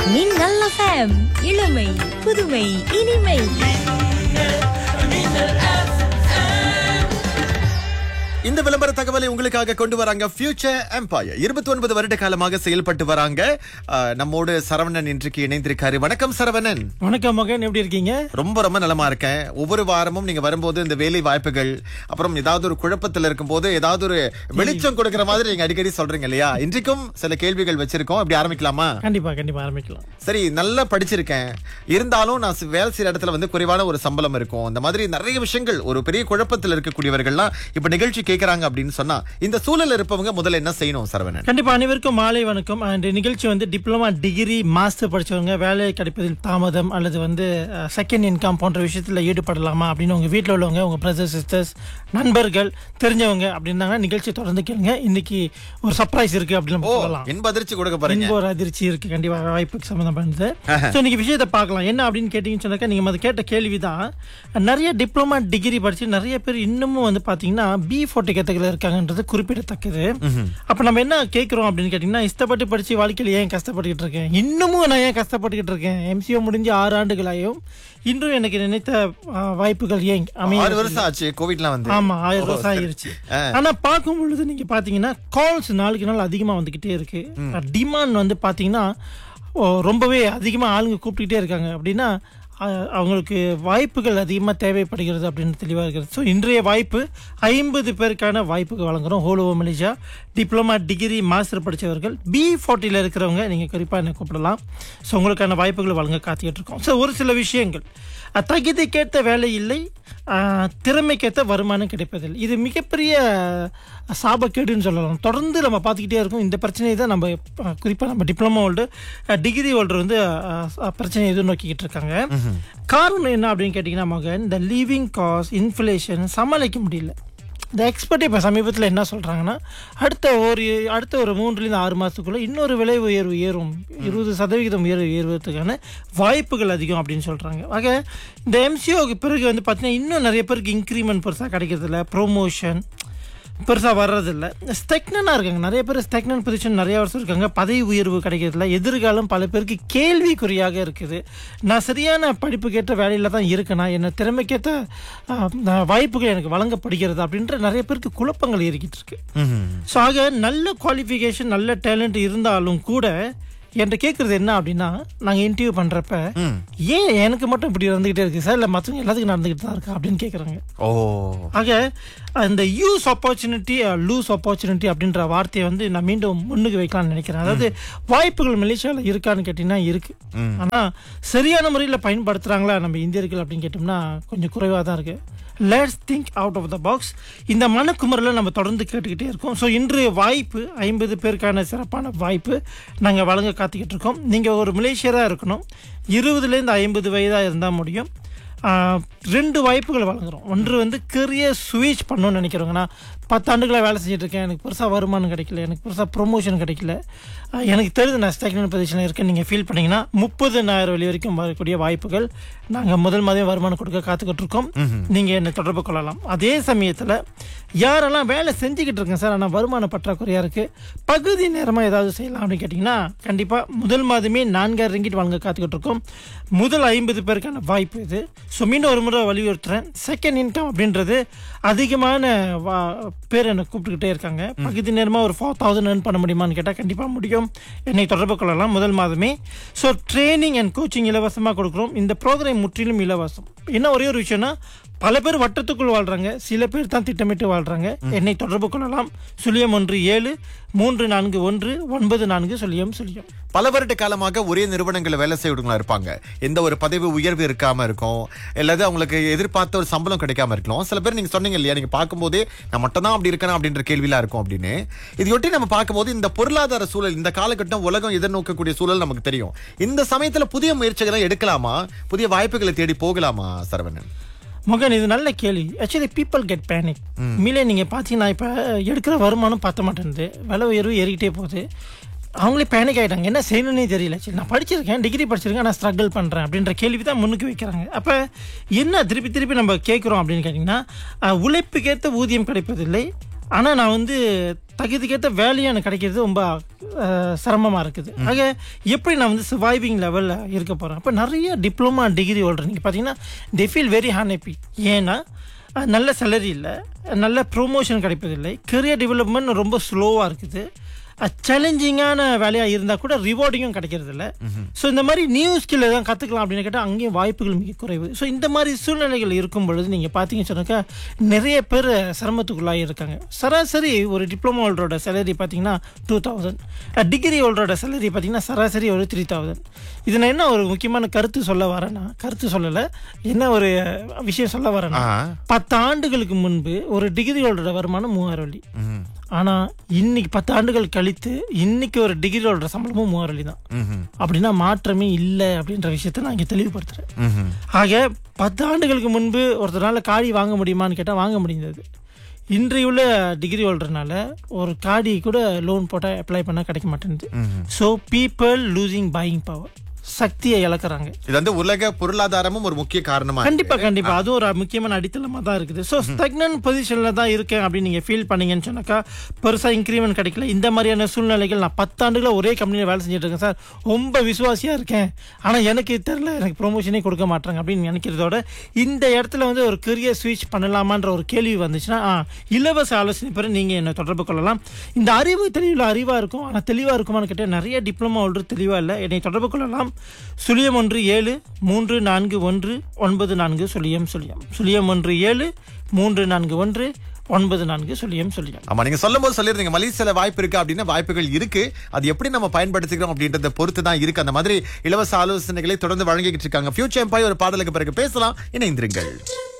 மின்னல் எஃப்எம் இளமை புதுமை இனிமை இந்த விளம்பர தகவலை உங்களுக்காக கொண்டு வராங்க ஃபியூச்சர் எம்பையர் இருபத்தி ஒன்பது வருட காலமாக செயல்பட்டு வராங்க அஹ், நம்மோடு சரவணன் இன்றைக்கு இணைந்திருக்காரு வணக்கம் சரவணன் வணக்கம் மகன் எப்படி இருக்கீங்க ரொம்ப ரொம்ப நலமா இருக்கேன் ஒவ்வொரு வாரமும் நீங்க வரும்போது இந்த வேலை வாய்ப்புகள் அப்புறம் ஏதாவது ஒரு குழப்பத்துல இருக்கும்போது ஏதாவது ஒரு வெளிச்சம் கொடுக்கிற மாதிரி நீங்க அடிக்கடி சொல்றீங்க இல்லையா இன்றைக்கும் சில கேள்விகள் வச்சிருக்கோம் இப்படி ஆரம்பிக்கலாமா கண்டிப்பா கண்டிப்பா ஆரம்பிக்கலாம் சரி நல்லா படிச்சிருக்கேன் இருந்தாலும் நான் சி- வேலை செய்யற இடத்துல வந்து குறைவான ஒரு சம்பளம் இருக்கும் இந்த மாதிரி நிறைய விஷயங்கள் ஒரு பெரிய குழப்பத்தில் இருக்கக்கூடியவர்கள்லாம் இப்ப நிகழ்ச்சி கேக்குறாங்க அப்படின்னு சொன்னா இந்த சூழல் இருப்பவங்க முதல்ல என்ன செய்யணும் சரவணன் கண்டிப்பா அனைவருக்கும் மாலை வணக்கம் அண்ட் நிகழ்ச்சி வந்து டிப்ளமா டிகிரி மாஸ்டர் படிச்சவங்க வேலை கிடைப்பதில் தாமதம் அல்லது வந்து செகண்ட் இன்கம் போன்ற விஷயத்துல ஈடுபடலாமா அப்படின்னு உங்க வீட்டில் உள்ளவங்க உங்க பிரதர் சிஸ்டர்ஸ் நண்பர்கள் தெரிஞ்சவங்க அப்படின்னாங்கன்னா நிகழ்ச்சி தொடர்ந்து கேளுங்க இன்னைக்கு ஒரு சர்ப்ரைஸ் இருக்கு அப்படின்னு நம்ம ஓ சொல்லலாம் என்ப அதிர்ச்சி கொடுக்க போறீங்க இன்ப ஒரு அதிர்ச்சி இருக்கு கண்டிப்பா வாய்ப்புக்கு சம்மந்தப்பட்டது ஸோ இன்னைக்கு விஷயத்தை பார்க்கலாம் என்ன அப்படின்னு கேட்டீங்கன்னு சொன்னாக்கா நீங்க அது கேட்ட கேள்விதான் நிறைய டிப்ளமா டிகிரி படிச்சு நிறைய பேர் இன்னமும் வந்து பாத்தீங்கன்னா பி ஃபோர்ட்டி கேட்டகரியில் இருக்காங்கன்றது குறிப்பிடத்தக்கது அப்ப நம்ம என்ன கேட்கிறோம் அப்படின்னு கேட்டீங்கன்னா இஷ்டப்பட்டு படிச்சு வாழ்க்கையில ஏன் கஷ்டப்பட்டுக்கிட்டு இருக்கேன் இன்னமும் நான் ஏன் கஷ்டப்பட்டுக்கிட்டு இருக்கேன் எம்சிஓ முடிஞ்சு ஆறு ஆண்டுகளாயும் இன்றும் எனக்கு நினைத்த ஆ, வாய்ப்புகள் ஏன் அமைய ஆறு வருஷம் ஆச்சு கோவிட்லாம் வந்து ஆமா ஆயிரம் வருஷம் ஆயிருச்சு ஆனா பார்க்கும் பொழுது நீங்க பாத்தீங்கன்னா கால்ஸ் நாளுக்கு நாள் அதிகமா வந்துகிட்டே இருக்கு டிமாண்ட் வந்து பாத்தீங்கன்னா ஓ, ரொம்பவே அதிகமா ஆளுங்க கூப்பிட்டுக்கிட்டே இருக்காங்க அப்படின்னா அஹ், அவங்களுக்கு வாய்ப்புகள் அதிகமாக தேவைப்படுகிறது அப்படின்னு தெளிவாக இருக்கிறது ஸோ இன்றைய வாய்ப்பு ஐம்பது பேருக்கான வாய்ப்புகள் வழங்குறோம் ஹோலோ மலேசியா டிப்ளமா டிகிரி மாஸ்டர் படித்தவர்கள் பி ஃபார்ட்டியில் இருக்கிறவங்க நீங்கள் குறிப்பாக என்ன கூப்பிடலாம் ஸோ உங்களுக்கான வாய்ப்புகள் வழங்க காத்துக்கிட்டு இருக்கோம் ஸோ ஒரு சில விஷயங்கள் அஹ், தகுதிக்கேற்ற வேலை இல்லை அஹ், திறமைக்கேற்ற வருமானம் கிடைப்பதில்லை இது மிகப்பெரிய அஹ், சாபக்கேடுன்னு சொல்லலாம் தொடர்ந்து நம்ம பார்த்துக்கிட்டே இருக்கோம் இந்த பிரச்சனையை தான் நம்ம குறிப்பாக நம்ம டிப்ளமோ ஹோல்டு டிகிரி ஹோல்டர் வந்து அஹ், அஹ், பிரச்சனையை எதிர்நோக்கிக்கிட்டு இருக்காங்க காரணம் என்ன அப்படின்னு கேட்டிங்கன்னா மகன் இந்த லீவிங் காஸ்ட் இன்ஃப்ளேஷன் சமாளிக்க முடியல இந்த எக்ஸ்பர்ட் இப்போ சமீபத்தில் என்ன சொல்கிறாங்கன்னா அடுத்த ஒரு அடுத்த ஒரு மூன்றுலேருந்து ஆறு மாதத்துக்குள்ளே இன்னொரு விலை உயர்வு ஏறும் இருபது சதவிகிதம் உயர்வு ஏறுவதற்கான வாய்ப்புகள் அதிகம் அப்படின்னு சொல்கிறாங்க ஆக இந்த எம்சிஓக்கு பிறகு வந்து பார்த்தீங்கன்னா இன்னும் நிறைய பேருக்கு இன்க்ரிமெண்ட் பெருசாக கிடைக்கிறதில்ல ப்ரொமோஷன் பெருசாக வர்றதில்ல ஸ்டெக்னனாக இருக்காங்க நிறைய பேர் ஸ்டெக்னன் பொசிஷன் நிறைய வருஷம் இருக்காங்க பதவி உயர்வு கிடைக்கிறதில்ல எதிர்காலம் பல பேருக்கு கேள்விக்குறியாக இருக்குது நான் சரியான படிப்புக்கேற்ற வேலையில் தான் இருக்கேனா என்ன திறமைக்கேற்ற ஆஹ், நான் வாய்ப்புகள் எனக்கு வழங்கப்படுகிறது அப்படின்ற நிறைய பேருக்கு குழப்பங்கள் ஏறிக்கிட்டு இருக்கு ஸோ ஆக நல்ல குவாலிஃபிகேஷன் நல்ல டேலண்ட் இருந்தாலும் கூட என்கிட்ட கேட்குறது என்ன அப்படின்னா நாங்கள் இன்டர்வியூ பண்ணுறப்ப ஏன் எனக்கு மட்டும் இப்படி நடந்துக்கிட்டே இருக்கு சார் இல்லை மற்றவங்க எல்லாத்துக்கும் நடந்துக்கிட்டு தான் இருக்கா அப்படின்னு கேட்குறாங்க ஓ ஆக அந்த யூஸ் ஆப்பர்ச்சுனிட்டி லூஸ் ஆப்பர்ச்சுனிட்டி அப்படின்ற வார்த்தையை வந்து நான் மீண்டும் முன்னுக்கு வைக்கலாம்னு நினைக்கிறேன் அதாவது வாய்ப்புகள் மலேசியாவில் இருக்கான்னு கேட்டிங்கன்னா இருக்கு ஆனால் சரியான முறையில் பயன்படுத்துகிறாங்களா நம்ம இந்தியர்கள் அப்படின்னு கேட்டோம்னா கொஞ்சம் குறைவாக தான் இருக்கு let's think out of the box இந்த மனக்குமுறலை நம்ம தொடர்ந்து கேட்டுக்கிட்டே இருக்கோம் ஸோ இன்று வாய்ப்பு ஐம்பது பேருக்கான சிறப்பான வாய்ப்பு நாங்கள் வழங்க காத்துக்கிட்டு இருக்கோம் நீங்கள் ஒரு மலேசியராக இருக்கணும் இருபதுலேருந்து ஐம்பது வயதாக இருந்தால் முடியும் ஆஹ், ரெண்டு வாய்ப்புகள் வழங்குறோம் ஒன்று வந்து கெரியர் ஸ்விட்ச் பண்ணணும்னு நினைக்கிறவங்கன்னா பத்தாண்டுகளாக வேலை செஞ்சுட்டு இருக்கேன் எனக்கு பெருசாக வருமானம் கிடைக்கல எனக்கு பெருசாக ப்ரொமோஷன் கிடைக்கல ஆஹ், எனக்கு தெரிஞ்சு நான் ஸ்டேக்னல் பொசிஷனில் இருக்கேன் நீங்கள் ஃபீல் பண்ணீங்கன்னா முப்பதுனாயிரம் வழி வரைக்கும் வரக்கூடிய வாய்ப்புகள் நாங்கள் முதல் மாதம் வருமானம் கொடுக்க காத்துக்கிட்டு இருக்கோம் நீங்கள் என்னை தொடர்பு கொள்ளலாம் அதே சமயத்தில் யாரெல்லாம் வேலை செஞ்சுக்கிட்டு இருக்கேன் சார் ஆனால் வருமான பற்றாக்குறையாக இருக்குது பகுதி நேரமாக ஏதாவது செய்யலாம் அப்படின்னு கேட்டிங்கன்னா கண்டிப்பாக முதல் மாதமே நான்காயிரம் ரிங்கிட் வழங்க காத்துக்கிட்டு இருக்கோம் முதல் ஐம்பது பேருக்கான வாய்ப்பு இது ஸோ மீண்டும் ஒரு முறை வலியுறுத்துறேன் செகண்ட் இன்கம் அப்படின்றது அதிகமான வா பேர் என்னை கூப்பிட்டுக்கிட்டே இருக்காங்க பகுதி நேரமாக ஒரு ஃபோர் தௌசண்ட் earn பண்ண முடியுமான்னு கேட்டால் கண்டிப்பாக முடியும் என்னை தொடர்பு கொள்ளலாம் முதல் மாதமே ஸோ ட்ரைனிங் அண்ட் கோச்சிங் இலவசமாக கொடுக்குறோம் இந்த ப்ரோக்ராம் முற்றிலும் இலவசம் என்ன ஒரே ஒரு விஷயம்னா பல பேர் வட்டத்துக்குள் வாழ்றாங்க சில பேர் தான் திட்டமிட்டு வாழ்றாங்க என்னை தொடர்பு கொள்ளலாம் சுழியம் ஒன்று ஏழு மூன்று நான்கு ஒன்று ஒன்பது நான்கு சுழியம் சுழியம் பல வருட காலமாக ஒரே நிறுவனங்களில் வேலை செய்யறவங்களா இருப்பாங்க எந்த ஒரு பதவி உயர்வு இருக்காம இருக்கும் இல்லாத அவங்களுக்கு எதிர்பார்த்த ஒரு சம்பளம் கிடைக்காம இருக்கலாம் சில பேர் நீங்க சொன்னீங்க இல்லையா நீங்க பார்க்கும்போதே நான் மட்டும் தான் அப்படி இருக்கணும் அப்படின்ற கேள்விலாம் இருக்கும் அப்படின்னு இதையொட்டி நம்ம பார்க்கும்போது இந்த பொருளாதார சூழல் இந்த காலகட்டம் உலகம் எதிர்நோக்கக்கூடிய சூழல் நமக்கு தெரியும் இந்த சமயத்துல புதிய முயற்சிகளை எடுக்கலாமா புதிய வாய்ப்புகளை தேடி போகலாமா சரவணன் மகன் இது நல்ல கேள்வி ஆக்சுவலி பீப்புள் கெட் பேனிக் மீலே நீங்கள் பார்த்தீங்கன்னா இப்போ எடுக்கிற வருமானம் பத்த மாட்டேங்குது விலை உயர்வு ஏறிக்கிட்டே போகுது அவங்களே பேனிக் ஆகிட்டாங்க என்ன செய்யணும்னே தெரியல சரி நான் படிச்சிருக்கேன் டிகிரி படிச்சிருக்கேன் நான் ஸ்ட்ரகிள் பண்ணுறேன் அப்படின்ற கேள்வி தான் முன்னுக்கு வைக்கிறாங்க அப்போ என்ன திருப்பி திருப்பி நம்ம கேட்குறோம் அப்படின்னு கேட்டிங்கன்னா அஹ், உழைப்புக்கேற்ற ஊதியம் கிடைப்பதில்லை ஆனா நான் வந்து தகுதிக்கேற்ற வேலையும் எனக்கு கிடைக்கிறது ரொம்ப அஹ், சிரமமா இருக்குது ஆக எப்படி நான் வந்து சர்வைவிங் லெவல்ல இருக்க போறேன் அப்ப நிறைய டிப்ளமா டிகிரி ஹோல்டர் நீங்க பாத்தீங்கன்னா தே ஃபீல் வெரி ஹாப்பி ஏன்னா அஹ், நல்ல சேலரி இல்லை நல்ல ப்ரொமோஷன் கிடைப்பதில்லை கெரியர் டெவலப்மெண்ட் ரொம்ப ஸ்லோவாக இருக்குது சேலஞ்சிங்கான வேலையாக இருந்தால் கூட ரிவார்டிங்கும் கிடைக்கிறது இல்லை ஸோ இந்த மாதிரி நியூ ஸ்கில் எதாவது கற்றுக்கலாம் அப்படின்னு கேட்டால் அங்கேயும் வாய்ப்புகள் மிக குறைவு ஸோ இந்த மாதிரி சூழ்நிலைகள் இருக்கும் பொழுது நீங்கள் பார்த்தீங்கன்னு சொன்னாக்கா நிறைய பேர் சிரமத்துக்குள்ளாகி இருக்காங்க சராசரி ஒரு டிப்ளமோ ஹோல்டரோட சேலரி பார்த்தீங்கன்னா டூ தௌசண்ட் டிகிரி ஹோல்டரோட சேலரி பார்த்தீங்கன்னா சராசரி ஒரு த்ரீ தௌசண்ட் இது நான் என்ன ஒரு முக்கியமான கருத்து சொல்ல வரேன்னா கருத்து சொல்லலை என்ன ஒரு விஷயம் சொல்ல வரேன்னா ஆ. பத்து ஆண்டுகளுக்கு முன்பு ஒரு டிகிரி ஹோல்டரோட வருமானம் மூவாயிரம் வழி ம்ஹும். ஆனா இன்னைக்கு பத்து ஆண்டுகள் கழித்து இன்னைக்கு ஒரு டிகிரி ஹோல்டர் சம்பளமும் மூவாயிரம் வழி தான் ம்ஹும். அப்படின்னா மாற்றமே இல்லை அப்படின்ற விஷயத்த நான் இங்க தெளிவுபடுத்துறேன் ம்ஹும். ஆக பத்து ஆண்டுகளுக்கு முன்பு ஒருத்தரால காடி வாங்க முடியுமான்னு கேட்டால் வாங்க முடிந்தது இன்றைய உள்ள டிகிரி ஹோல்டர்னால ஒரு காடி கூட லோன் போட்டால் அப்ளை பண்ணால் கிடைக்க மாட்டேங்குது ம்ஹும். So people losing buying power சக்தியை இழக்கிறாங்க இது வந்து உலக பொருளாதாரமும் ஒரு முக்கிய காரணமா இருக்கு. கண்டிப்பா கண்டிப்பா அது ஒரு முக்கியமான அடித்தளமா தான் இருக்குது ஸோ ஸ்டக்னன் பொசிஷன்ல தான் இருக்கேன் அப்படின்னு நீங்க ஃபீல் பண்ணீங்கன்னு சொன்னாக்கா பெருசா இன்க்ரிமெண்ட் கிடைக்கல இந்த மாதிரியான சூழ்நிலைகள் நான் பத்தாண்டுகள ஒரே கம்பெனியில் வேலை செஞ்சுட்டு இருக்கேன் சார் ரொம்ப விசுவாசியா இருக்கேன் ஆனா எனக்கு தெரியல எனக்கு ப்ரொமோஷனே கொடுக்க மாட்டாங்க அப்படின்னு நினைக்கிறதோட இந்த இடத்துல வந்து ஒரு கெரியர் ஸ்விட்ச் பண்ணலாமான்ற ஒரு கேள்வி வந்துச்சுன்னா ஆ, இலவச ஆலோசனை பெற நீங்க என்ன தொடர்பு கொள்ளலாம் இந்த அறிவு தெளிவுல அறிவா இருக்கும் ஆனா தெளிவா இருக்குமான்னு கேட்டால் நிறைய டிப்ளமா ஹோல்டர் தெளிவா இல்லை என்னை தொடர்பு கொள்ளலாம் சுழியம் ஒன்று ஏழு மூன்று நான்கு ஒன்று ஒன்பது நான்கு சுழியம் சுழியம் சுழியம் ஒன்று ஏழு மூன்று நான்கு ஒன்று ஒன்பது நான்கு சுழியம் சுழியம் ஆமா நீங்க சொல்லும் போது சொல்லிருந்தீங்க மலேசியால வாய்ப்பு இருக்கு அப்படின்னா வாய்ப்புகள் இருக்கு அது எப்படி நம்ம பயன்படுத்திக்கிறோம் அப்படின்றத பொறுத்து தான் இருக்கு அந்த மாதிரி இலவச ஆலோசனைகளை தொடர்ந்து வழங்கிக்கிட்டு இருக்காங்க ஃபியூச்சர் எம்பாய் ஒரு பாடலுக்கு பிறகு பேசலாம் இணைந்திருங்கள்